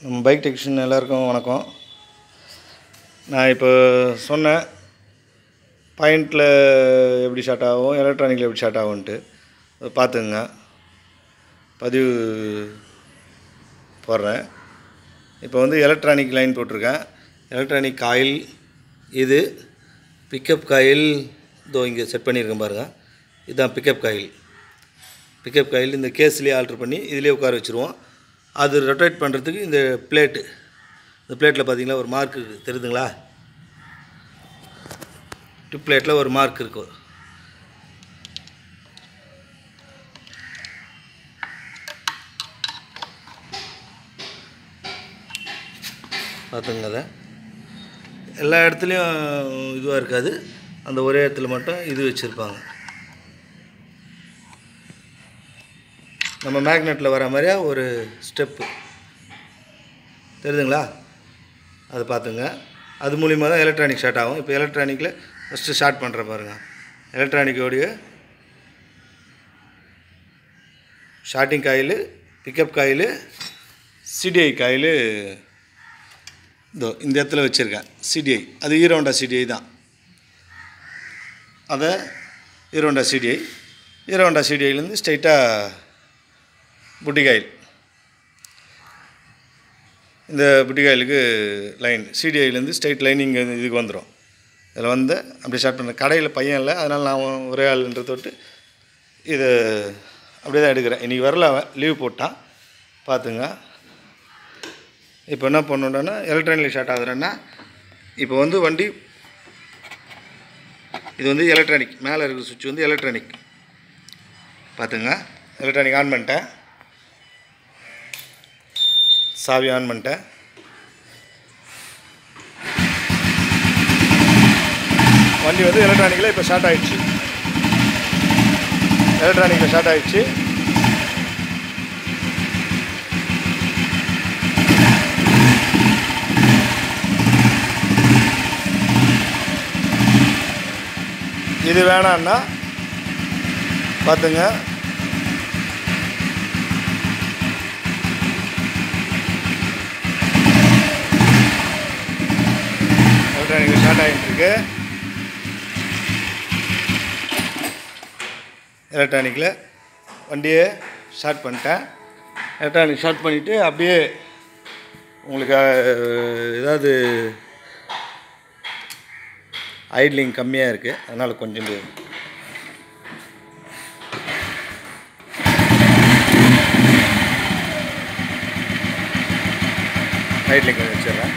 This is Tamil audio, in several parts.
நம்ம பைக் டெக்னீஷியன் எல்லாருக்கும் வணக்கம் நான் இப்போ சொன்னேன் பாயிண்டில் எப்படி ஷார்ட் ஆகும் எலக்ட்ரானிக்கில் எப்படி ஷார்ட் ஆகும்ன்ட்டு அதை பார்த்துங்க பதிவு போடுறேன் இப்போ வந்து எலக்ட்ரானிக் லைன் போட்டிருக்கேன் எலக்ட்ரானிக் காயில் இது பிக்கப் காயில் இதோ இங்கே செட் பண்ணியிருக்கேன் பாருங்கள் இதுதான் பிக்கப் காயில் பிக்கப் காயில் இந்த கேஸ்லேயே ஆல்ட்ரு பண்ணி இதிலே உட்கார வச்சுருவோம் அது ரொட்டேட் பண்ணுறதுக்கு இந்த பிளேட்டு இந்த பிளேட்டில் பார்த்தீங்களா ஒரு மார்க் இருக்குது தெரியுதுங்களா டிப் பிளேட்டில் ஒரு மார்க் இருக்கும் பார்த்துங்க அதை எல்லா இடத்துலையும் இதுவாக இருக்காது அந்த ஒரே இடத்துல மட்டும் இது வச்சுருப்பாங்க நம்ம மேக்னெட்டில் வர மாதிரியா ஒரு ஸ்டெப்பு தெரியுதுங்களா அதை பார்த்துங்க அது மூலிமா தான் எலக்ட்ரானிக் ஷார்ட் ஆகும் இப்போ எலக்ட்ரானிக்கில் ஃபஸ்ட்டு ஷார்ட் பண்ணுற பாருங்கள் எலக்ட்ரானிக்கோடைய shorting coil pickup coil CDI coil இதோ இந்த இடத்துல வச்சுருக்கேன் சிடிஐ அது ஹீரோண்டா சிடிஐ தான் அதை ஹீரோண்டா சிடிஐ ஹீரோண்டா சிடிஐலேருந்து ஸ்ட்ரைட்டாக புட்டிகாயில் இந்த புட்டிகாயிலுக்கு லைன் சிடிஐலேருந்து ஸ்ட்ரைட் லைன் இங்கே இதுக்கு வந்துடும் இதில் வந்து அப்படி ஸ்டார்ட் பண்ண கடையில் பையன் இல்லை அதனால் நான் ஒரே ஆளுன்ற தொட்டு இதை அப்படியே தான் எடுக்கிறேன் இன்றைக்கி வரல அவன் லீவ் போட்டான் பார்த்துங்க இப்போ என்ன பண்ணணுன்னா எலக்ட்ரானிக் ஷார்ட் ஆகுதுன்னா இப்போ வந்து வண்டி இது வந்து எலக்ட்ரானிக் மேலே இருக்கிற சுவிட்ச் வந்து எலக்ட்ரானிக் பார்த்துங்க எலக்ட்ரானிக் ஆன் பண்ணிட்டேன் சாவி ஆன் பண்ணிட்டேன் வண்டி வந்து எலக்ட்ரானிக்கில் இப்போ ஸ்டார்ட் ஆகிடுச்சு எலக்ட்ரானிக்கில் ஸ்டார்ட் ஆகிடுச்சு இது வேணான்னா பார்த்துங்க எலக்ட்ரானிக் ஸ்டார்ட் ஆகிட்டு இருக்கு எலக்ட்ரானிக்கில் வண்டியை ஸ்டார்ட் பண்ணிட்டேன் எலக்ட்ரானிக் ஸ்டார்ட் பண்ணிவிட்டு அப்படியே உங்களுக்கு அஹ், ஏதாவது ஐட்லிங் கம்மியாக இருக்குது அதனால் கொஞ்சம் ஐட்லிங் கொஞ்சம் வச்சிடுறேன்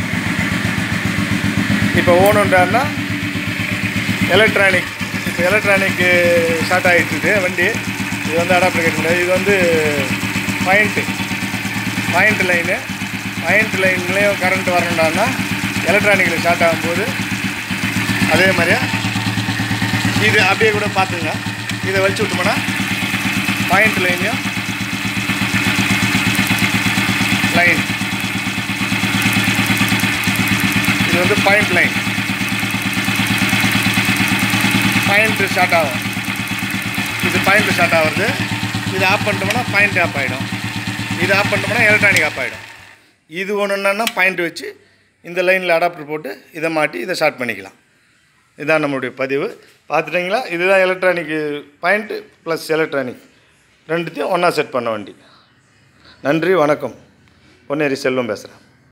இப்போ ஓணுன்றான்னா எலக்ட்ரானிக் இப்போ எலக்ட்ரானிக்கு ஸ்டார்ட் ஆகிட்டு இருக்கு வண்டி இது வந்து அடாப்டர் கேட்க முடியாது இது வந்து பாயிண்ட்டு பாயிண்ட் லைனு பாயிண்ட் லைன்லேயும் கரண்ட் வரணுண்டான்னா எலக்ட்ரானிக்கில் ஸ்டார்ட் ஆகும்போது அதே மாதிரியா இது அப்படியே கூட பார்த்துங்க இதை வச்சு விட்டோம்னா பாயிண்ட் லைனையும் லைன் இது வந்து பாயிண்ட் லைன் பாயிண்ட் ஸ்டார்ட் ஆகும் இது பாயிண்ட் ஸ்டார்ட் ஆகுறது இது ஆஃப் பண்ணிட்டோம்னா பாயிண்ட் ஆஃப் ஆகிடும் இது ஆஃப் பண்ணிட்டோம்னா எலக்ட்ரானிக் ஆஃப் ஆகிடும் இது ஒன்றுன்னா பாயிண்ட் வச்சு இந்த லைனில் அடாப்டர் போட்டு இதை மாட்டி இதை ஸ்டார்ட் பண்ணிக்கலாம் இதுதான் நம்மளுடைய பதிவு பார்த்துட்டிங்களா இதுதான் எலக்ட்ரானிக் பாயிண்ட்டு ப்ளஸ் எலக்ட்ரானிக் ரெண்டுத்தையும் ஒன்றா செட் பண்ண வண்டி நன்றி வணக்கம் பொன்னேரி செல்வம் பேசுகிறேன்